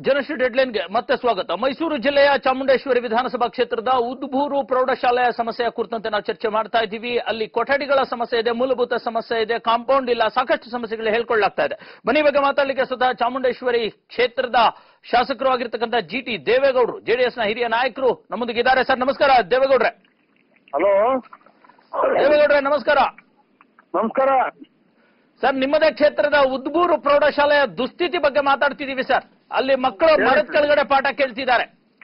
ಜನಶ್ರೀ ಡೆಡ್ಲೈನ್ಗೆ ಮತ್ತೆ ಸ್ವಾಗತ ಮೈಸೂರು ಜಿಲ್ಲೆಯ ಚಾಮುಂಡೇಶ್ವರಿ ವಿಧಾನಸಭಾ ಕ್ಷೇತ್ರದ ಉದ್ಬೂರು ಪ್ರೌಢಶಾಲೆಯ ಸಮಸ್ಯೆಯ ಕುರಿತಂತೆ ನಾವು ಚರ್ಚೆ ಮಾಡ್ತಾ ಇದ್ದೀವಿ ಅಲ್ಲಿ ಕೊಠಡಿಗಳ ಸಮಸ್ಯೆ ಇದೆ ಮೂಲಭೂತ ಸಮಸ್ಯೆ ಇದೆ ಕಾಂಪೌಂಡ್ ಇಲ್ಲ ಸಾಕಷ್ಟು ಸಮಸ್ಯೆಗಳು ಹೇಳ್ಕೊಳ್ಳಾಗ್ತಾ ಇದೆ ಬನ್ನಿ ಬಗ್ಗೆ ಮಾತಾಡಲಿಕ್ಕೆ ಸ್ವತಃ ಚಾಮುಂಡೇಶ್ವರಿ ಕ್ಷೇತ್ರದ ಶಾಸಕರು ಆಗಿರ್ತಕ್ಕಂಥ ಜಿ ಟಿ ದೇವೇಗೌಡರು ಜೆಡಿಎಸ್ನ ಹಿರಿಯ ನಾಯಕರು ನಮ್ಮೊಂದಿಗೆ ಇದ್ದಾರೆ ಸರ್ ನಮಸ್ಕಾರ ದೇವೇಗೌಡ್ರೆ ಹಲೋ ದೇವೇಗೌಡ್ರೆ ನಮಸ್ಕಾರ ನಮಸ್ಕಾರ ಸರ್ ನಿಮ್ಮದೇ ಕ್ಷೇತ್ರದ ಉದ್ಬೂರು ಪ್ರೌಢಶಾಲೆಯ ದುಸ್ಥಿತಿ ಬಗ್ಗೆ ಮಾತಾಡ್ತಿದ್ದೀವಿ ಸರ್ ಅಲ್ಲಿ ಮಕ್ಕಳು ಮರದ ಕೆಳಗಡೆ ಪಾಠ ಕೇಳ್ತಿದ್ದಾರೆ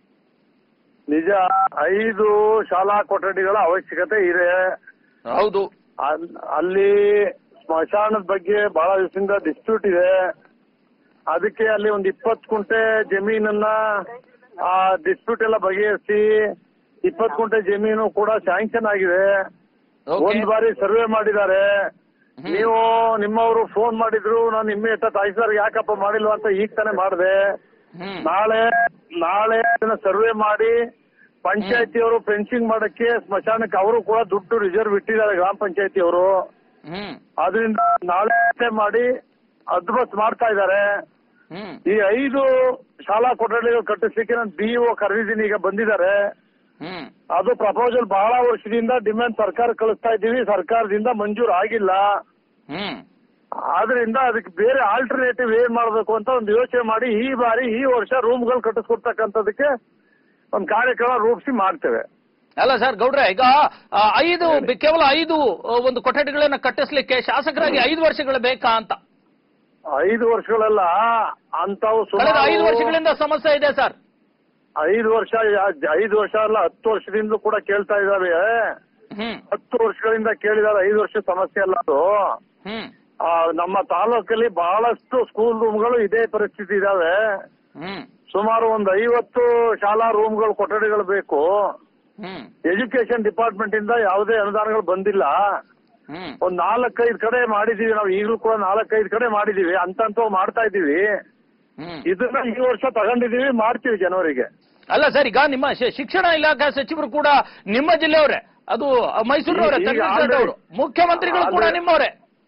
ನಿಜ ಐದು ಶಾಲಾ ಕೊಠಡಿಗಳ ಅವಶ್ಯಕತೆ ಇದೆ ಹೌದು ಅಲ್- ಅಲ್ಲಿ ಸ್ಮಶಾನದ ಬಗ್ಗೆ ಬಹಳ ದಿವಸದಿಂದ ಡಿಸ್ಪ್ಯೂಟ್ ಇದೆ ಅದಕ್ಕೆ ಅಲ್ಲಿ ಒಂದು ಇಪ್ಪತ್ತು ಕುಂಟೆ ಜಮೀನನ್ನ ಆ ಡಿಸ್ಪ್ಯೂಟ್ ಎಲ್ಲ ಬಗೆಹರಿಸಿ ಇಪ್ಪತ್ತು ಕುಂಟೆ ಜಮೀನು ಕೂಡ ಸ್ಯಾಂಕ್ಷನ್ ಆಗಿದೆ ಓಕೆ ಒಂದ್ ಬಾರಿ ಸರ್ವೆ ಮಾಡಿದ್ದಾರೆ ಹ್ಮ್. ನೀವು ನಿಮ್ಮವರು ಫೋನ್ ಮಾಡಿದ್ರು ನಾನು ನಿಮ್ಮ ಎತ್ತ ತಾಯಿ ಸರ್ ಯಾಕಪ್ಪ ಮಾಡಿಲ್ವಾ ಅಂತ ಈಗ ತಾನೇ ಮಾಡಿದೆ ಹ್ಮ್ ನಾಳೆ ನಾಳೆ ಅದನ್ನ ಸರ್ವೆ ಮಾಡಿ ಪಂಚಾಯತಿಯವರು ಫೆನ್ಸಿಂಗ್ ಮಾಡಕ್ಕೆ ಸ್ಮಶಾನಕ್ಕೆ ಅವರು ಕೂಡ ದುಡ್ಡು ರಿಸರ್ವ್ ಇಟ್ಟಿದ್ದಾರೆ ಗ್ರಾಮ ಪಂಚಾಯತಿಯವರು ಹ್ಮ್ ಅದರಿಂದ ನಾಳೆ ಮಾಡಿ ಅದ್ಭುತ ಮಾಡ್ತಾ ಇದ್ದಾರೆ ಹ್ಮ್ ಈ ಐದು ಶಾಲಾ ಕೊಠಡಿಗಳು ಕಟ್ಟಿಸ್ಲಿಕ್ಕೆ ನಾನು ಬಿ ಒ ಕರೆದಿದ್ದೀನಿ ಈಗ ಬಂದಿದ್ದಾರೆ ಹ್ಮ್ ಅದು ಪ್ರಪೋಸಲ್ ಬಹಳ ವರ್ಷದಿಂದ ಡಿಮ್ಯಾಂಡ್ ಸರ್ಕಾರ ಕಳಿಸ್ತಾ ಇದ್ದೀವಿ ಸರ್ಕಾರದಿಂದ ಮಂಜೂರು ಆಗಿಲ್ಲ ಹ್ಮ್ ಆದ್ರಿಂದ ಅದಕ್ಕೆ ಬೇರೆ ಆಲ್ಟರ್ನೇಟಿವ್ ಏನ್ ಮಾಡಬೇಕು ಅಂತ ಒಂದು ಯೋಚನೆ ಮಾಡಿ ಈ ಬಾರಿ ಈ ವರ್ಷ ರೂಮ್ಗಳು ಕಟ್ಟಿಸ್ಕೊಡ್ತಕ್ಕಂಥದಕ್ಕೆ ಒಂದು ಕಾರ್ಯಕ್ರಮ ರೂಪಿಸಿ ಮಾಡ್ತೇವೆ ಅಲ್ಲ ಸರ್ ಗೌಡ್ರೆ ಈಗ ಆ, ಐದು ಬೆ- ಕೇವಲ ಐದು ಆ, ಒಂದು ಕೊಠಡಿಗಳನ್ನ ಕಟ್ಟಿಸ್ಲಿಕ್ಕೆ ಶಾಸಕರಾಗಿ ಐದು ವರ್ಷಗಳು ಬೇಕಾ ಅಂತ ಐದು ವರ್ಷಗಳೆಲ್ಲ ಅಂತವು ಕಳೆದ ಐದು ಸುಮಾರು ವರ್ಷಗಳಿಂದ ಸಮಸ್ಯೆ ಇದೆ ಸರ್ ಐದು ವರ್ಷ ಯಾ- ಐದು ವರ್ಷ ಅಲ್ಲ ಹತ್ತು ವರ್ಷದಿಂದ ಕೂಡ ಕೇಳ್ತಾ ಇದಾವೆ ಹ್ಮ್ ಹತ್ತು ವರ್ಷಗಳಿಂದ ಕೇಳಿದಾರೆ ಐದು ವರ್ಷ ಸಮಸ್ಯೆ ಅಲ್ಲ ಅದು ಹ್ಮ್ ಆ, ನಮ್ಮ ತಾಲೂಕಲ್ಲಿ ಬಹಳಷ್ಟು ಸ್ಕೂಲ್ ರೂಮ್ಗಳು ಇದೇ ಪರಿಸ್ಥಿತಿ ಇದಾವೆ ಹ್ಮ್ ಸುಮಾರು ಒಂದು ಐವತ್ತು ಶಾಲಾ ರೂಮ್ಗಳು ಕೊಠಡಿಗಳು ಬೇಕು ಹ್ಮ್ ಎಜುಕೇಶನ್ ಡಿಪಾರ್ಟ್ಮೆಂಟ್ ಇಂದ ಯಾವುದೇ ಅನುದಾನಗಳು ಬಂದಿಲ್ಲ ಹ್ಮ್ ಒಂದ್ ನಾಲ್ಕೈದು ಕಡೆ ಮಾಡಿದೀವಿ ನಾವು ಈಗಲೂ ಕೂಡ ನಾಲ್ಕೈದು ಕಡೆ ಮಾಡಿದೀವಿ ಅಂತಂತ ಮಾಡ್ತಾ ಇದೀವಿ ಹ್ಮ್ ಇದನ್ನ ಈ ವರ್ಷ ತಗೊಂಡಿದೀವಿ ಮಾಡ್ತೀವಿ ಜನವರಿಗೆ ಅಲ್ಲ ಸರ್ ಈಗ ನಿಮ್ಮ ಶಿ- ಶಿಕ್ಷಣ ಇಲಾಖೆ ಸಚಿವರು ಕೂಡ ನಿಮ್ಮ ಜಿಲ್ಲೆಯವರೇ ಅದು ಮೈಸೂರಿನವರೇ ಈಗ ತನ್ವೀರ್ ಸೇಠ್ already- ಅವರು ಮುಖ್ಯಮಂತ್ರಿಗಳು ಕೂಡ already- ನಿಮ್ಮವರೇ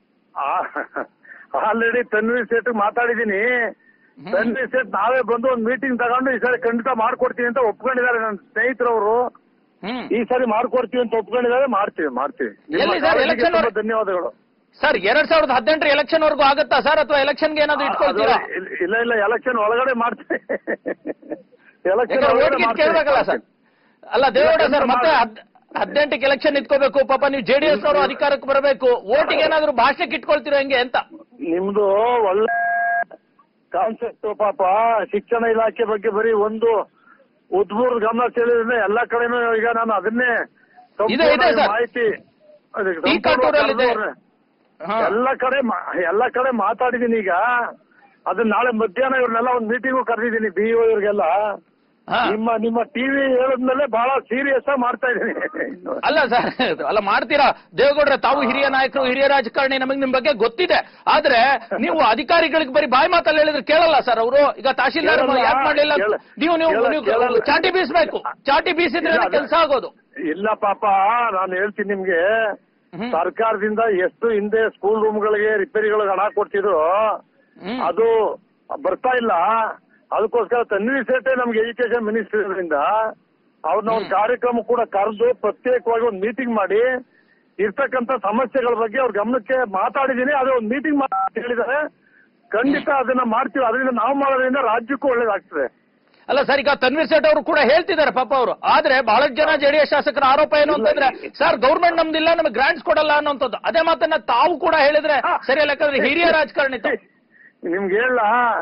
ಆಲ್ರೆಡಿ ತನ್ವೀರ್ ಸೇಠ್ ಮಾತಾಡಿದೀನಿ ಹ್ಮ್. ತನ್ವೀರ್ ಸೇಠ್ ನಾವೇ ಬಂದು ಒಂದು ಮೀಟಿಂಗ್ ತಗೊಂಡು ಈ ಸರಿ ಖಂಡಿತ ಮಾಡ್ಕೊಡ್ತೀವಿ ಅಂತ ಒಪ್ಕೊಂಡಿದ್ದಾರೆ ನನ್ನ ಸ್ನೇಹಿತರವರು ಹ್ಮ್ ಈ ಸರಿ ಮಾಡ್ಕೊಡ್ತೀವಿ ಅಂತ ಒಪ್ಕೊಂಡಿದ್ದಾರೆ ಮಾಡ್ತೀವಿ ಮಾಡ್ತೀವಿ ನಿಮ್ಮ ಎಲ್ಲಿ ಸರ್ ಕಾಳಜಿಗೆ election ತುಂಬಾ ಅವ್ರು- ಧನ್ಯವಾದಗಳು ಸರ್ ಎರಡ್ ಸಾವಿರದ ಹದಿನೆಂಟರ ಎಲೆಕ್ಷನ್ ವರ್ಗೂ ಆಗತ್ತಾ ಸರ್ ಅಥವಾ ಎಲೆಕ್ಷನ್ಗೆ ಏನಾದ್ರು ಇಟ್ಕೊಳ್ತೀರಾ ಅದು ಇಲ್ಲ- ಇಲ್ಲ ಇಲ್ಲ ಎಲೆಕ್ಷನ್ ಒಳಗಡೆ ಮಾಡ್ತೀವಿ ಎಲೆಕ್ಷನ್ ಯಾಕಂದ್ರೆ ಒಳಗಡೆ ಓಟ್ಗೆ ಕೇಳ್ಬೇಕಲ್ಲ ಸರ್ ಅಲ್ಲ ದೇವೇಗೌಡ ಸರ್ ಮತ್ತೆ ಹದ್- ಹದಿನೆಂಟಕ್ಕೆ ಎಲೆಕ್ಷನ್ ಇಟ್ಕೋಬೇಕು ಪಾಪ ನೀವು ಜೆಡಿಎಸ್ ಅವರು ಅಧಿಕಾರಕ್ಕೆ ಬರಬೇಕು ಓಟಿಗೆ ಏನಾದ್ರು ಭಾಷಣಕ್ಕೆ ಇಟ್ಕೊಳ್ತೀರೋ ಹೆಂಗೆ ಅಂತ ನಿಮ್ದು ಒಳ್ಳೆ ಕಾನ್ಸೆಪ್ಟ್ ಪಾಪ ಶಿಕ್ಷಣ ಇಲಾಖೆ ಬಗ್ಗೆ ಬರೀ ಒಂದು ಉದ್ಬೂರ್ ಗಮನ ಸೆಳೆದ್ರೆ ಎಲ್ಲಾ ಕಡೆನೂ ಈಗ ನಾನು ಅದನ್ನೇ ಇದೆ, ಇದೆ ಸಂಪೂರ್ಣ ಸರ್. ಮಾಹಿತಿ ಅದಕ್ಕೆ ಈ ಕಾಟೂರಲ್ಲಿ ಇದೆ. ಸಂಪೂರ್ಣ ಹಾ. ಎಲ್ಲ ಕಡೆ ಮಾ- ಎಲ್ಲ ಕಡೆ ಮಾತಾಡಿದೀನಿ ಈಗ ಅದನ್ನ ನಾಳೆ ಮಧ್ಯಾಹ್ನ ಇವ್ರನ್ನೆಲ್ಲ ಒಂದು ಮೀಟಿಂಗು ಕರೆದಿದ್ದೀನಿ ಬಿ ಒ ಇವ್ರಿಗೆಲ್ಲ ಹಾ. ನಿಮ್ಮ ನಿಮ್ಮ ಟಿವಿ ಹೇಳದ್ಮೇಲೆ ಬಹಳ ಸೀರಿಯಸ್ ಆಗಿ ಮಾಡ್ತಾ ಇದ್ದೀನಿ ಅಲ್ಲ ಸರ್ ಅಲ್ಲ ಮಾಡ್ತೀರಾ ದೇವೇಗೌಡ್ರೆ ತಾವು ಹಿರಿಯ ನಾಯಕರು ಹಿರಿಯ ರಾಜಕಾರಣಿ ನಮಗೆ ನಿಮ್ ಬಗ್ಗೆ ಗೊತ್ತಿದೆ ಆದ್ರೆ ನೀವು ಅಧಿಕಾರಿಗಳಿಗೆ ಬರೀ ಬಾಯಿ ಮಾತಲ್ಲಿ ಹೇಳಿದ್ರೆ ಕೇಳಲ್ಲ ಸರ್ ಅವರು ಈಗ ತಹಶೀಲ್ದಾರ್ ಕೇಳಲ್ಲ, ಯಾಕೆ ಮಾಡಲಿಲ್ಲ ಕೇಳ- ನೀವು ನೀವು ಕೇಳ- ನೀವು ಕೇಳಲ್ಲ. ಚಾಟಿ ಬೀಸ್ಬೇಕು ಚಾಟಿ ಬೀಸಿದ್ರೆ ಇಲ್ಲ, ಅದೇ- ಕೆಲಸ ಆಗೋದು ಇಲ್ಲ ಪಾಪ ನಾನು ಹೇಳ್ತೀನಿ ನಿಮ್ಗೆ ಹ್ಮ್. ಸರ್ಕಾರದಿಂದ ಎಷ್ಟು ಹಿಂದೆ ಸ್ಕೂಲ್ ರೂಮ್ಗಳಿಗೆ ರಿಪೇರಿಗಳಿಗೆ ಹಣ ಕೊಡ್ತಿದ್ರು ಹ್ಮ್. ಅದು ಬರ್ತಾ ಇಲ್ಲ ಅದಕ್ಕೋಸ್ಕರ ತನ್ವೀರ್ ಸೇಠೆ ನಮ್ಗೆ ಎಜುಕೇಶನ್ ಮಿನಿಸ್ಟರ್ ಇರೋದ್ರಿಂದ ಅವ್ರನ್ನ ಒಂದು ಹ್ಮ್. ಕಾರ್ಯಕ್ರಮ ಕೂಡ ಕರೆದು ಪ್ರತ್ಯೇಕವಾಗಿ ಒಂದು ಮೀಟಿಂಗ್ ಮಾಡಿ ಇರ್ತಕ್ಕಂಥ ಸಮಸ್ಯೆಗಳ ಬಗ್ಗೆ ಅವ್ರ ಗಮನಕ್ಕೆ ಮಾತಾಡಿದ್ದೀನಿ ಅದೇ ಒಂದು ಮೀಟಿಂಗ್ ಮಾಡಿ ಹೇಳಿದ್ದಾರೆ ಖಂಡಿತ ಅದನ್ನ ಮಾಡ್ತೀವಿ ಅದರಿಂದ ನಾವು ಮಾಡೋದ್ರಿಂದ ರಾಜ್ಯಕ್ಕೂ ಒಳ್ಳೇದಾಗ್ತದೆ ಅಲ್ಲ ಸರ್ ಈಗ ತನ್ವೀರ್ ಸೇಠ್ ಅವರು ಕೂಡ ಹೇಳ್ತಿದ್ದಾರೆ ಪಾಪ ಅವರು ಆದ್ರೆ ಬಹಳಷ್ಟು ಜನ ಜೆಡಿಎಸ್ ಶಾಸಕರ ಆರೋಪ ಏನು ಅಂತಂದ್ರೆ ಸರ್ ಗೌರ್ಮೆಂಟ್ ನಮ್ದಿಲ್ಲ ನಮಗೆ ಗ್ರಾಂಟ್ಸ್ ಕೊಡಲ್ಲ ಅನ್ನೋಂಥದ್ದು ಅದೇ ಮಾತನ್ನ ತಾವು ಕೂಡ ಹೇಳಿದ್ರೆ ಸರಿ ಅಲ್ಲ ಯಾಕಂದ್ರೆ ಹಿರಿಯ ರಾಜಕಾರಣಿ ತಾವು. ನಿಮ್ಗೆ ಹೇಳ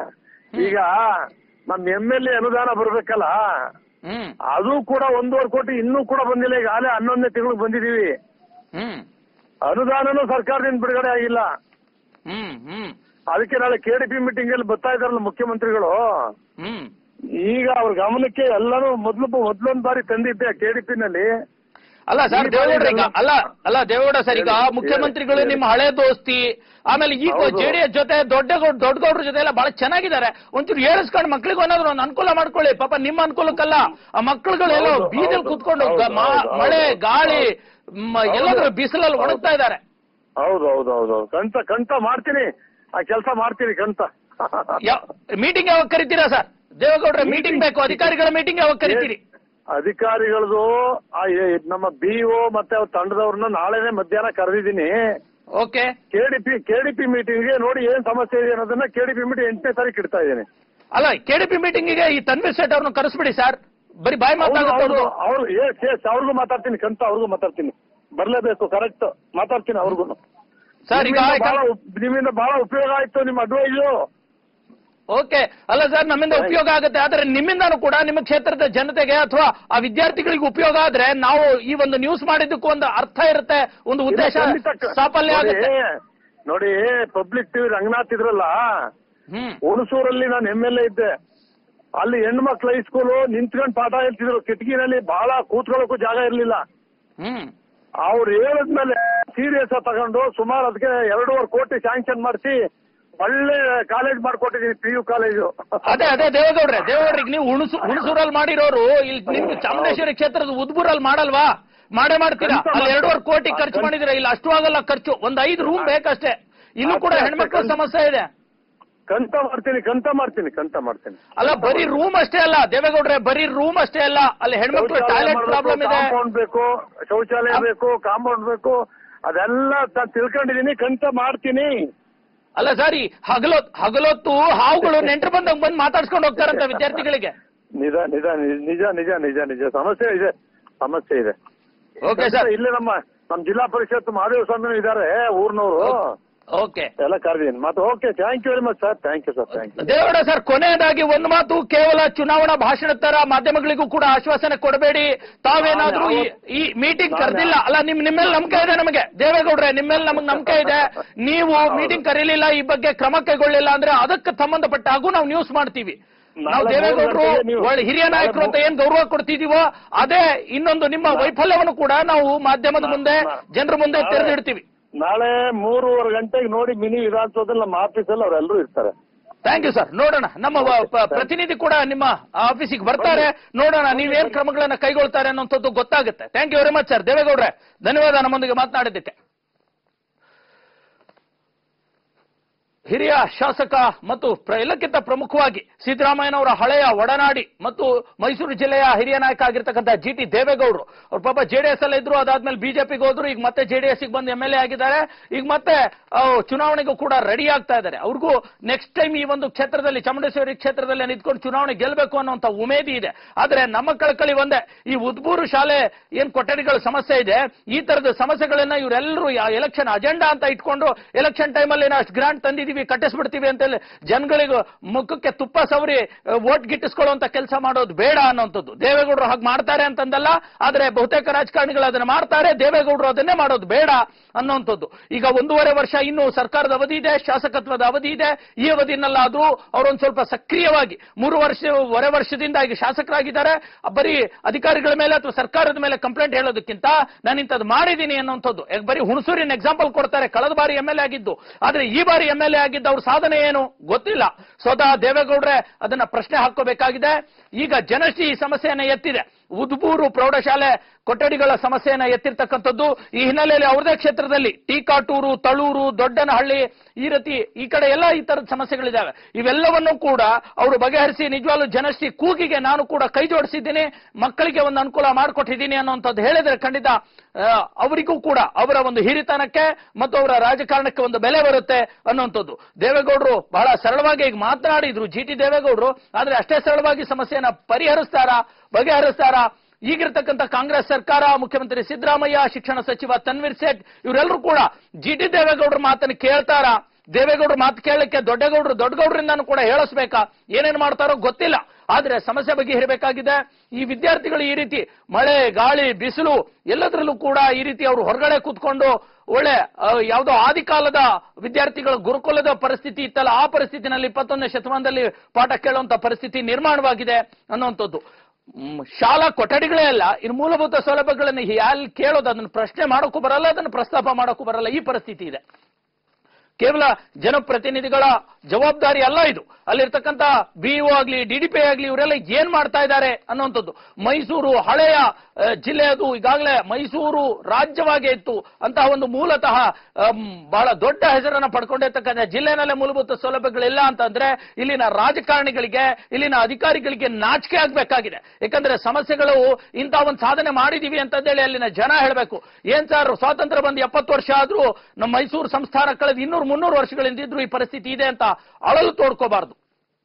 ಈಗ ನಮ್ ಎಂ ಎಲ್ ಎ ಅನುದಾನ ಬರ್ಬೇಕಲ್ಲ ಹ್ಮ್ ಅದು ಕೂಡ ಒಂದೂವರೆ ಕೋಟಿ ಇನ್ನೂ ಕೂಡ ಬಂದಿಲ್ಲ ಈಗ ಆಲೆ ಹನ್ನೊಂದನೇ ತಿಂಗಳು ಬಂದಿದೀವಿ ಹ್ಮ್ ಅನುದಾನನೂ ಸರ್ಕಾರದಿಂದ ಬಿಡುಗಡೆ ಆಗಿಲ್ಲ ಹ್ಮ್ ಹ್ಮ್ ಅದಕ್ಕೆ ನಾಳೆ ಕೆ ಡಿ ಪಿ ಮೀಟಿಂಗ್ ಅಲ್ಲಿ ಬರ್ತಾ ಇದಾರಲ್ಲ ಮುಖ್ಯಮಂತ್ರಿಗಳು ಹ್ಮ್ ಈಗ ಅವ್ರ ಗಮನಕ್ಕೆ ಎಲ್ಲಾನು ಮೊದ್ಲು ಮೊದ್ಲೊಂದ್ ಬಾರಿ ತಂದಿದ್ದೆ ಕೆ ಡಿ ಪಿ ನಲ್ಲಿ ಅಲ್ಲ ಸರ್ ಈ ಬಾರಿ ದೇವೇಗೌಡ ಈಗ ಇದೆಲ್ಲ- ಅಲ್ಲ ಅಲ್ಲ ದೇವೇಗೌಡ ಸರ್ ಈಗ ಹೇಳಿ, ಮುಖ್ಯಮಂತ್ರಿಗಳು ಹೇಳಿ. ನಿಮ್ಮ ಹಳೆ ದೋಸ್ತಿ ಆಮೇಲೆ ಈಗ ಹೌದು. ಜೆಡಿಎಸ್ ಜೊತೆ ದೊಡ್ಡ ದೊಡ್ಡಗೌಡ್ರ ಜೊತೆ ಎಲ್ಲ ಬಹಳ ಚೆನ್ನಾಗಿದ್ದಾರೆ ಒಂಚೂರು ಏಳಿಸ್ಕೊಂಡು ಮಕ್ಳಿಗೆ ಏನಾದ್ರು ಒಂದು ಅನುಕೂಲ ಮಾಡ್ಕೊಳ್ಳಿ ಪಾಪ ನಿಮ್ಮ ಅನುಕೂಲಕ್ಕಲ್ಲ ಆ ಮಕ್ಕಳುಗಳೆಲ್ಲ ಹೌದು, ಬೀದಿಲ್ ಹೌದು, ಕೂತ್ಕೊಂಡು ಹೌದು, ಗ- ಮಾ- ಹೌದು, ಹೌದು. ಮಳೆ ಗಾಳಿ ಮ- ಹೌದು. ಎಲ್ಲಾದ್ರೂ ಬಿಸಿಲಲ್ಲಿ ಒಣಗ್ತಾ ಇದ್ದಾರೆ ಹೌದು ಹೌದು ಹೌದು ಕಂತ ಕಂತ ಮಾಡ್ತೀನಿ ಆ ಕೆಲಸ ಮಾಡ್ತೀನಿ ಕಂತ ಮೀಟಿಂಗ್ ಯಾವಾಗ ಕರಿತೀರಾ ಸರ್ ದೇವೇಗೌಡ್ರೆ ಮೀಟಿಂಗ್ ಬೇಕು ಅಧಿಕಾರಿಗಳ ಮೀಟಿಂಗ್ ಯಾವಾಗ ಕರಿತೀರಿ ಅಧಿಕಾರಿಗಳದು ಆ ಎ- ನಮ್ಮ ಬಿಒ ಮತ್ತೆ ಅವ್ರ ತಂಡದವ್ರನ್ನ ನಾಳೆನೆ ಮಧ್ಯಾಹ್ನ ಕರೆದಿದ್ದೀನಿ ಓಕೆ ಕೆಡಿಪಿ ಕೆಡಿಪಿ ಮೀಟಿಂಗ್ಗೆ ನೋಡಿ ಏನ್ ಸಮಸ್ಯೆ ಇದೆ ಅನ್ನೋದನ್ನ ಕೆಡಿಪಿ ಮೀಟಿಂಗ್ ಎಂಟನೇ ತಾರೀಕು ಇಡ್ತಾ ಇದ್ದೀನಿ ಅಲ್ಲ ಕೆಡಿಪಿ ಮೀಟಿಂಗಿಗೆ ಈ ತನ್ವೀರ್ ಸೇಠ್ ಅವ್ರನ್ನ ಕರೆಸ್ಬಿಡಿ ಸರ್ ಬರೀ ಬಾಯಿ ಅವ್ರು ಮಾತಾಡುತ್ತೆ ಅವ್ರು ಎಸ್ ಎಸ್ ಅವ್ರಿಗೂ ಮಾತಾಡ್ತೀನಿ ಕಂತ ಅವ್ರಿಗೂ ಮಾತಾಡ್ತೀನಿ ಬರ್ಲೇಬೇಕು ಕರೆಕ್ಟ್ ಮಾತಾಡ್ತೀನಿ ಅವ್ರಿಗೂ ಸರ್ ಈಗ ನಿಮ್ಮಿಂದ ಬಹಳ ಉಪಯೋಗ ಆಯ್ತು ನಿಮ್ಮ ಅಡ್ವೈಸು ಓಕೆ ಅಲ್ಲ ಸರ್ ನಮ್ಮಿಂದ ಉಪಯೋಗ ಆಗುತ್ತೆ ಆದ್ರೆ ನಿಮ್ಮಿಂದನೂ ಕೂಡ ನಿಮ್ಮ ಕ್ಷೇತ್ರದ ಜನತೆಗೆ ಅಥವಾ ಆ ವಿದ್ಯಾರ್ಥಿಗಳಿಗೆ ಉಪಯೋಗ ಆದ್ರೆ ನಾವು ಈ ಒಂದು ನ್ಯೂಸ್ ಮಾಡಿದ್ದಕ್ಕೂ ಒಂದು ಅರ್ಥ ಇರುತ್ತೆ ಒಂದು ಉದ್ದೇಶ ಸಾಫಲ್ಯ ಆಗುತ್ತೆ ನೋಡಿ ಪಬ್ಲಿಕ್ ಟಿವಿ ರಂಗನಾಥ್ ಇದ್ರಲ್ಲ ಹ್ಮ್ ಹುಣಸೂರಲ್ಲಿ ನಾನು ಎಮ್ ಎಲ್ ಎ ಇದ್ದೆ ಅಲ್ಲಿ ಹೆಣ್ಮಕ್ಳು ಹೈಸ್ಕೂಲು ನಿಂತ್ಕೊಂಡು ಪಾಠ ಹೇಳ್ತಿದ್ರು ಕಿಟಕಿನಲ್ಲಿ ಬಹಳ ಕೂತ್ಕೊಳ್ಳೋಕ್ಕೂ ಜಾಗ ಇರ್ಲಿಲ್ಲ ಹ್ಮ್ ಅವ್ರು ಹೇಳಿದ್ಮೇಲೆ ಸೀರಿಯಸ್ ತಗೊಂಡು ಸುಮಾರು ಅದಕ್ಕೆ ಎರಡೂವರೆ ಕೋಟಿ ಸ್ಯಾಂಕ್ಷನ್ ಮಾಡಿಸಿ ಒಳ್ಳೆ ಕಾಲೇಜ್ ಮಾಡ್ಕೊಟ್ಟಿದ್ದೀನಿ ಪಿ ಯು ಕಾಲೇಜು ಅದೇ ಅದೇ ದೇವೇಗೌಡ್ರೆ ದೇವೇಗೌಡ್ರಿಗೆ ನೀವು ಹುಣಸು ಹುಣಸೂರಲ್ಲಿ ಮಾಡಿರೋರು ಇಲ್ಲಿ ನಿಮ್ಗೆ ಚಾಮುಂಡೇಶ್ವರಿ ಕ್ಷೇತ್ರದ ಉದ್ಬೂರಲ್ಲಿ ಮಾಡಲ್ವಾ ಮಾಡೇ ಮಾಡ್ತೀರಾ ಖಂಡಿತ ಅಲ್ಲಿ ಎರಡೂವರೆ ಕೋಟಿ ಮಾಡ್ತೀನಿ. ಖರ್ಚು ಮಾಡಿದಿರ ಇಲ್ಲಿ ಅಷ್ಟು ಆಗಲ್ಲ ಖರ್ಚು ಒಂದ್ ಐದು ರೂಮ್ ಬೇಕಷ್ಟೇ ಇನ್ನು ಕೂಡ ಅಷ್ಟೇ, ಹೆಣ್ಮಕ್ಳ ಅಷ್ಟೇ. ಸಮಸ್ಯೆ ಇದೆ ಕಂತ ಮಾಡ್ತೀನಿ ಕಂತ ಮಾಡ್ತೀನಿ ಕಂತ ಮಾಡ್ತೀನಿ ಅಲ್ಲ ಬರೀ ರೂಮ್ ಅಷ್ಟೇ ಅಲ್ಲ ದೇವೇಗೌಡ್ರೆ ಬರೀ ರೂಮ್ ಅಷ್ಟೇ ಅಲ್ಲ ಅಲ್ಲಿ ಹೆಣ್ಮಕ್ಳು ಟಾಯ್ಲೆಟ್ ಪ್ರಾಬ್ಲಮ್ ಇದೆ ಕಾಂಪೌಂಡ್ ಬೇಕು ಶೌಚಾಲಯ ಬೇಕು ಕಾಂಪೌಂಡ್ ಬೇಕು ಅದೆಲ್ಲ ನಾನು ತಿಳ್ಕೊಂಡಿದ್ದೀನಿ ಕಂತ ಮಾಡ್ತೀನಿ ಅಲ್ಲ ಸರ್ ಈ ಹಗಲೊತ್ ಹಗಲೊತ್ತು ಹಾವುಗಳು ನೆಂಟರು ಬಂದಾಗ ಬಂದು ಮಾತಾಡ್ಸ್ಕೊಂಡು ಹೋಗ್ತಾರಂತ ವಿದ್ಯಾರ್ಥಿಗಳಿಗೆ ನಿಜ ನಿಜ ನಿಜ ನಿಜ ನಿಜ ನಿಜ ಸಮಸ್ಯೆ ಇದೆ ಸಮಸ್ಯೆ ಇದೆ ಓಕೆ ಸರ್ ಇಲ್ಲೇ ನಮ್ಮ ನಮ್ಮ ಜಿಲ್ಲಾ ಪರಿಷತ್ ಮಹಾದೇವ ಸ್ವಾಮಿ ಇದಾರೆ ಊರ್ನವರು ಓಕೆ ಎಲ್ಲ ಕರೆದಿದ್ದೀನಿ ಮತ್ತೆ okay thank you very much sir thank you sir thank you ದೇವಡ ಸರ್ ಕೊನೆಯದಾಗಿ ಒಂದು ಮಾತು ಕೇವಲ ಚುನಾವಣಾ ಭಾಷಣ ತರ ಮಾಧ್ಯಮಗಳಿಗೂ ಕೂಡ ಆಶ್ವಾಸನೆ ಕೊಡಬೇಡಿ ತಾವೇನಾದ್ರೂ ಈ ಈ ಮೀಟಿಂಗ್ ಕರೆದಿಲ್ಲ ಅಲ್ಲ ನಿಮ್ ನಿಮ್ಮೇಲೆ ನಂಬಿಕೆ ಇದೆ ನಮಗೆ ದೇವೇಗೌಡ್ರೆ ನಿಮ್ಮೇಲೆ ನಮಗೆ ನಂಬಿಕೆ ಇದೆ ನೀವು ಮೀಟಿಂಗ್ ಕರೀಲಿಲ್ಲ ಈ ಬಗ್ಗೆ ಕ್ರಮ ಕೈಗೊಳ್ಳಿಲ್ಲ ಅಂದ್ರೆ ಅದಕ್ಕೆ ಸಂಬಂಧಪಟ್ಟ ಹಾಗೂ ನಾವು ನ್ಯೂಸ್ ಮಾಡ್ತೀವಿ ನಾವು ನಾಳೆ ದೇವೇಗೌಡರು ಮೂರು ಗಂಟೆಗೆ ನೀವು- ಒಳ್ಳೆ ಹಿರಿಯ ನಾಯಕರು ಅಂತ ಏನ್ ಗೌರವ ಕೊಡ್ತಿದೀವೋ ಅದೇ ಇನ್ನೊಂದು ನಿಮ್ಮ ವೈಫಲ್ಯವನ್ನು ಕೂಡ ನಾವು ಮಾಧ್ಯಮದ ಮುಂದೆ ಜನರ ಮುಂದೆ ನಾಳೆ- ತೆರೆದಿಡ್ತೀವಿ ನಾಳೆ ಮೂರುವರೆ ಗಂಟೆಗೆ ನೋಡಿ ಮಿನಿ ವಿಧಾನಸೌಧದಲ್ಲಿ ನಮ್ಮ ಆಫೀಸಲ್ಲಿ ಅವರೆಲ್ಲರೂ ಇರ್ತಾರೆ ಥ್ಯಾಂಕ್ ಯು ಸರ್ ನೋಡೋಣ ನಮ್ಮ ವ- ಪ- ಪ್ರತಿನಿಧಿ ಕೂಡ ನಿಮ್ಮ ಆಫೀಸಿಗೆ ಬರ್ತಾರೆ ನೋಡೋಣ ನೀವೇನ್ ಕ್ರಮಗಳನ್ನ ಕೈಗೊಳ್ತಾರೆ ಅನ್ನೋಂಥದ್ದು ಗೊತ್ತಾಗುತ್ತೆ thank you very much sir ದೇವೇಗೌಡ್ರೆ ಧನ್ಯವಾದ ನಮ್ಮೊಂದಿಗೆ ಮಾತನಾಡಿದ್ದಕ್ಕೆ ಹಿರಿಯ ಶಾಸಕ ಮತ್ತು ಪ್ರ- ಎಲ್ಲಕ್ಕಿಂತ ಪ್ರಮುಖವಾಗಿ ಸಿದ್ದರಾಮಯ್ಯನವರ ಹಳೆಯ ಒಡನಾಡಿ ಮತ್ತು ಮೈಸೂರು ಜಿಲ್ಲೆಯ ಹಿರಿಯ ನಾಯಕ ಆಗಿರ್ತಕ್ಕಂಥ ಜಿ ಟಿ ದೇವೇಗೌಡರು ಅವ್ರ ಪಾಪ ಜೆಡಿಎಸ್ ಅಲ್ಲ ಇದ್ರು ಅದಾದ್ಮೇಲೆ ಬಿಜೆಪಿಗೆ ಹೋದ್ರು ಈಗ ಮತ್ತೆ ಜೆಡಿಎಸ್ ಬಂದು ಎಂ ಎಲ್ ಎ ಆಗಿದ್ದಾರೆ ಈಗ ಮತ್ತೆ ಆ, ಚುನಾವಣೆಗೂ ಕೂಡ ರೆಡಿ ಆಗ್ತಾ ಇದ್ದಾರೆ ಅವ್ರಿಗೂ ನೆಕ್ಸ್ಟ್ ಟೈಮ್ ಈ ಒಂದು ಕ್ಷೇತ್ರದಲ್ಲಿ ಚಾಮುಂಡೇಶ್ವರಿ ಕ್ಷೇತ್ರದಲ್ಲಿ ನಿಂತ್ಕೊಂಡು ಚುನಾವಣೆ ಗೆಲ್ಲಬೇಕು ಅನ್ನುವಂತ ಉಮೇದಿ ಇದೆ ಆದ್ರೆ ನಮ್ಮ ಕಳಕಳಿ ಒಂದೇ ಈ ಉದ್ಬೂರು ಶಾಲೆ ಏನ್ ಕೊಠಡಿಗಳ ಸಮಸ್ಯೆ ಇದೆ ಈ ತರದ ಸಮಸ್ಯೆಗಳನ್ನ ಇವರೆಲ್ಲರೂ ಎಲೆಕ್ಷನ್ ಅಜೆಂಡಾ ಅಂತ ಇಟ್ಕೊಂಡು ಎಲೆಕ್ಷನ್ ಟೈಮಲ್ಲಿ ನಾವು ಅಷ್ಟು ಗ್ರಾಂಟ್ ತಂದಿದೀವಿ ಕಟ್ಟಿಸ್ಬಿಡ್ತೀವಿ ಅಂತೇಳಿ ಜನಗಳಿಗೆ ಮುಖಕ್ಕೆ ತುಪ್ಪ ಸವರಿ ವೋಟ್ ಗಿಟ್ಟಿಸ್ಕೊಳ್ಳುವಂತ ಕೆಲಸ ಮಾಡೋದು ಬೇಡ ಅನ್ನೋಂಥದ್ದು ದೇವೇಗೌಡರು ಹಾಗೆ ಮಾಡ್ತಾರೆ ಅಂತಂದಲ್ಲ ಆದ್ರೆ ಬಹುತೇಕ ರಾಜಕಾರಣಿಗಳು ಅದನ್ನ ಮಾಡ್ತಾರೆ ದೇವೇಗೌಡರು ಅದನ್ನೇ ಮಾಡೋದು ಬೇಡ ಅನ್ನೋಂಥದ್ದು ಈಗ ಒಂದೂವರೆ ವರ್ಷ ಇನ್ನು ಸರ್ಕಾರದ ಅವಧಿ ಇದೆ ಶಾಸಕತ್ವದ ಅವಧಿ ಇದೆ ಈ ಅವಧಿನಲ್ಲಾದ್ರೂ ಅವರೊಂದು ಸ್ವಲ್ಪ ಸಕ್ರಿಯವಾಗಿ ಮೂರು ವರ್ಷ ವರೆ ವರ್ಷದಿಂದ ಈಗ ಶಾಸಕರಾಗಿದ್ದಾರೆ ಬರೀ ಅಧಿಕಾರಿಗಳ ಮೇಲೆ ಅಥವಾ ಸರ್ಕಾರದ ಮೇಲೆ ಕಂಪ್ಲೇಂಟ್ ಹೇಳೋದಕ್ಕಿಂತ ನಾನು ಇಂಥದ್ದು ಮಾಡಿದ್ದೀನಿ ಅನ್ನೋಂಥದ್ದು ಈಗ ಬರೀ ಹುಣಸೂರಿನ ಎಕ್ಸಾಂಪಲ್ ಕೊಡ್ತಾರೆ ಕಳೆದ ಬಾರಿ ಎಂ ಎಲ್ ಎ ಆಗಿದ್ದು ಆದ್ರೆ ಈ ಬಾರಿ ಎಂ ಎಲ್ ಎ ಆಗಿದ್ದ ಅವ್ರ ಸಾಧನೆ ಏನು ಗೊತ್ತಿಲ್ಲ ಸ್ವತಃ ದೇವೇಗೌಡ್ರೆ ಅದನ್ನ ಪ್ರಶ್ನೆ ಹಾಕೋಬೇಕಾಗಿದೆ ಈಗ ಜನಶ್ರೀ ಈ ಸಮಸ್ಯೆಯನ್ನ ಎತ್ತಿದೆ ಉದ್ಬೂರು ಪ್ರೌಢಶಾಲೆ ಕೊಠಡಿಗಳ ಸಮಸ್ಯೆಯನ್ನ ಎತ್ತಿರ್ತಕ್ಕಂಥದ್ದು ಈ ಹಿನ್ನೆಲೆಯಲ್ಲಿ ಅವ್ರದೇ ಕ್ಷೇತ್ರದಲ್ಲಿ ಟೀಕಾಟೂರು ತಳೂರು ದೊಡ್ಡನಹಳ್ಳಿ ಈ ರೀತಿ ಈ ಕಡೆ ಎಲ್ಲ ಈ ತರದ ಸಮಸ್ಯೆಗಳಿದ್ದಾವೆ ಇವೆಲ್ಲವನ್ನು ಕೂಡ ಅವರು ಬಗೆಹರಿಸಿ ನಿಜವಾಗ್ಲೂ ಜನಶ್ರೀ ಕೂಗಿಗೆ ನಾನು ಕೂಡ ಕೈ ಜೋಡಿಸಿದ್ದೀನಿ ಮಕ್ಕಳಿಗೆ ಒಂದು ಅನುಕೂಲ ಮಾಡಿಕೊಟ್ಟಿದ್ದೀನಿ ಅನ್ನುವಂಥದ್ದು ಹೇಳಿದ್ರೆ ಖಂಡಿತ ಆ, ಅವರಿಗೂ ಕೂಡ ಅವರ ಒಂದು ಹಿರಿತನಕ್ಕೆ ಮತ್ತು ಅವರ ರಾಜಕಾರಣಕ್ಕೆ ಒಂದು ಬೆಲೆ ಬರುತ್ತೆ ಅನ್ನುವಂಥದ್ದು ದೇವೇಗೌಡರು ಬಹಳ ಸರಳವಾಗಿ ಈಗ ಮಾತನಾಡಿದ್ರು ಜಿ ಟಿ ದೇವೇಗೌಡರು ಆದ್ರೆ ಅಷ್ಟೇ ಸರಳವಾಗಿ ಸಮಸ್ಯೆಯನ್ನ ಪರಿಹರಿಸ್ತಾರಾ ಬಗೆಹರಿಸ್ತಾರಾ ಈಗಿರ್ತಕ್ಕಂಥ ಕಾಂಗ್ರೆಸ್ ಸರ್ಕಾರ ಮುಖ್ಯಮಂತ್ರಿ ಸಿದ್ದರಾಮಯ್ಯ ಶಿಕ್ಷಣ ಸಚಿವ ತನ್ವೀರ್ ಸೇಠ್ ಇವರೆಲ್ಲರೂ ಕೂಡ ಜಿ ಟಿ ದೇವೇಗೌಡರ ಮಾತನ್ನು ಕೇಳ್ತಾರಾ ದೇವೇಗೌಡರು ಮಾತು ಕೇಳಲಿಕ್ಕೆ ದೊಡ್ಡಗೌಡರು ದೊಡ್ಡಗೌಡರಿಂದಾನು ಕೂಡ ಹೇಳಿಸ್ಬೇಕಾ ಏನೇನ್ ಮಾಡ್ತಾರೋ ಗೊತ್ತಿಲ್ಲ ಆದ್ರೆ ಸಮಸ್ಯೆ ಬಗೆಹರಿಬೇಕಾಗಿದೆ ಈ ವಿದ್ಯಾರ್ಥಿಗಳು ಈ ರೀತಿ ಮಳೆ ಗಾಳಿ ಬಿಸಿಲು ಎಲ್ಲದರಲ್ಲೂ ಕೂಡ ಈ ರೀತಿ ಅವರು ಹೊರಗಡೆ ಕೂತ್ಕೊಂಡು ಒಳ್ಳೆ ಆ, ಯಾವುದೋ ಆದಿಕಾಲದ ವಿದ್ಯಾರ್ಥಿಗಳ ಗುರುಕುಲದ ಪರಿಸ್ಥಿತಿ ಇತ್ತಲ್ಲ ಆ ಪರಿಸ್ಥಿತಿನಲ್ಲಿ ಇಪ್ಪತ್ತೊಂದನೇ ಶತಮಾನದಲ್ಲಿ ಪಾಠ ಕೇಳುವಂತ ಪರಿಸ್ಥಿತಿ ನಿರ್ಮಾಣವಾಗಿದೆ ಅನ್ನುವಂಥದ್ದು ಮ್, ಶಾಲಾ ಕೊಠಡಿಗಳೇ ಅಲ್ಲ ಇನ್ನು ಮೂಲಭೂತ ಸೌಲಭ್ಯಗಳನ್ನು ಎಲ್ಲಿ ಕೇಳೋದು ಅದನ್ನು ಪ್ರಶ್ನೆ ಮಾಡೋಕ್ಕೂ ಬರಲ್ಲ ಅದನ್ನು ಪ್ರಸ್ತಾಪ ಮಾಡೋಕ್ಕೂ ಬರಲ್ಲ ಈ ಪರಿಸ್ಥಿತಿ ಇದೆ ಕೇವಲ ಜನಪ್ರತಿನಿಧಿಗಳ ಜವಾಬ್ದಾರಿ ಅಲ್ಲ ಇದು ಅಲ್ಲಿರ್ತಕ್ಕಂಥ ಬಿಇಒ ಆಗ್ಲಿ ಡಿಡಿಪಿ ಆಗ್ಲಿ ಇವರೆಲ್ಲ ಏನ್ ಮಾಡ್ತಾ ಇದ್ದಾರೆ ಅನ್ನುವಂಥದ್ದು ಮೈಸೂರು ಹಳೆಯ ಆ, ಜಿಲ್ಲೆ ಅದು ಈಗಾಗಲೇ ಮೈಸೂರು ರಾಜ್ಯವಾಗೇ ಇತ್ತು ಅಂತಹ ಒಂದು ಮೂಲತಃ ಆಮ್, ಬಹಳ ದೊಡ್ಡ ಹೆಸರನ್ನ ಪಡ್ಕೊಂಡಿರ್ತಕ್ಕಂಥ ಜಿಲ್ಲೆನಲ್ಲೇ ಮೂಲಭೂತ ಸೌಲಭ್ಯಗಳಿಲ್ಲ ಅಂತಂದ್ರೆ ಇಲ್ಲಿನ ರಾಜಕಾರಣಿಗಳಿಗೆ ಇಲ್ಲಿನ ಅಧಿಕಾರಿಗಳಿಗೆ ನಾಚಿಕೆ ಆಗ್ಬೇಕಾಗಿದೆ ಯಾಕಂದ್ರೆ ಸಮಸ್ಯೆಗಳು ಇಂಥ ಒಂದು ಸಾಧನೆ ಮಾಡಿದೀವಿ ಅಂತಂದೇಳಿ ಅಲ್ಲಿನ ಜನ ಹೇಳಬೇಕು ಏನ್ ಸರ್ ಸ್ವಾತಂತ್ರ್ಯ ಬಂದು ಎಪ್ಪತ್ತು ವರ್ಷ ಆದ್ರೂ ನಮ್ಮ ಮೈಸೂರು ಸಂಸ್ಥಾನ ಕಳೆದ ಇನ್ನೂರು ಮುನ್ನೂರು ವರ್ಷಗಳಿಂದ ಇದ್ರೂ ಈ ಪರಿಸ್ಥಿತಿ ಇದೆ ಅಂತ ಅಳಲು ತೋಡ್ಕೋಬಾರ್ದು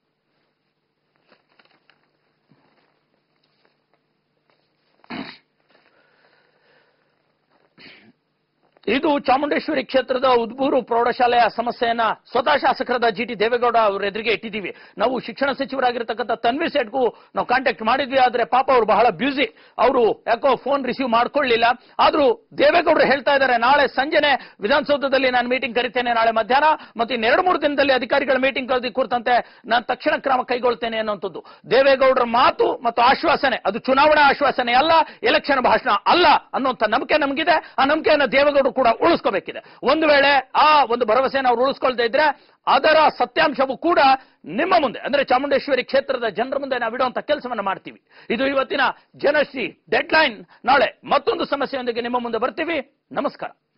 ಇದು ಚಾಮುಂಡೇಶ್ವರಿ ಕ್ಷೇತ್ರದ ಉದ್ಬೂರು ಪ್ರೌಢಶಾಲೆಯ ಸಮಸ್ಯೆಯನ್ನ ಸ್ವತಃ ಶಾಸಕರಾದ ಜಿ ಟಿ ದೇವೇಗೌಡ ಅವರ ಎದುರಿಗೆ ಇಟ್ಟಿದ್ದೀವಿ ನಾವು ಶಿಕ್ಷಣ ಸಚಿವರಾಗಿರ್ತಕ್ಕಂಥ ತನ್ವಿ ಸೇಟ್ಗೂ ನಾವು ಕಾಂಟ್ಯಾಕ್ಟ್ ಮಾಡಿದ್ವಿ ಆದ್ರೆ ಪಾಪ ಅವರು ಬಹಳ ಬ್ಯೂಸಿ ಅವರು ಯಾಕೋ ಫೋನ್ ರಿಸೀವ್ ಮಾಡ್ಕೊಳ್ಳಿಲ್ಲ ಆದ್ರೂ ದೇವೇಗೌಡರು ಹೇಳ್ತಾ ಇದ್ದಾರೆ ನಾಳೆ ಸಂಜೆನೆ ವಿಧಾನಸೌಧದಲ್ಲಿ ನಾನು ಮೀಟಿಂಗ್ ಕರಿತೇನೆ ನಾಳೆ ಮಧ್ಯಾಹ್ನ ಮತ್ತೆ ಇನ್ನೆರಡು ಮೂರು ದಿನದಲ್ಲಿ ಅಧಿಕಾರಿಗಳ ಮೀಟಿಂಗ್ ಕರೆದಿ ಕುರಿತಂತೆ ನಾನು ತಕ್ಷಣ ಕ್ರಮ ಕೈಗೊಳ್ತೇನೆ ಅನ್ನುವಂಥದ್ದು ದೇವೇಗೌಡರ ಮಾತು ಮತ್ತು ಆಶ್ವಾಸನೆ ಅದು ಚುನಾವಣಾ ಆಶ್ವಾಸನೆ ಅಲ್ಲ ಎಲೆಕ್ಷನ್ ಭಾಷಣ ಅಲ್ಲ ಅನ್ನುವಂಥ ನಂಬಿಕೆ ನಮಗಿದೆ ಆ ನಂಬಿಕೆಯನ್ನು ದೇವೇಗೌಡರು ಕೂಡ ಉಳಿಸ್ಕೋಬೇಕಿದೆ ಒಂದು ವೇಳೆ ಆ ಒಂದು ಭರವಸೆಯನ್ನು ಅವ್ರು ಉಳಿಸ್ಕೊಳ್ತಾ ಇದ್ರೆ ಅದರ ಸತ್ಯಾಂಶವು ಕೂಡ ನಿಮ್ಮ ಮುಂದೆ ಅಂದ್ರೆ ಚಾಮುಂಡೇಶ್ವರಿ ಕ್ಷೇತ್ರದ ಜನರ ಮುಂದೆ ನಾವು ಇಡುವಂತ ಕೆಲಸವನ್ನ ಮಾಡ್ತೀವಿ ಇದು ಇವತ್ತಿನ ಜನಶ್ರೀ ಡೆಡ್ಲೈನ್ ನಾಳೆ ಮತ್ತೊಂದು ಸಮಸ್ಯೆಯೊಂದಿಗೆ ನಿಮ್ಮ ಮುಂದೆ ಬರ್ತೀವಿ ನಮಸ್ಕಾರ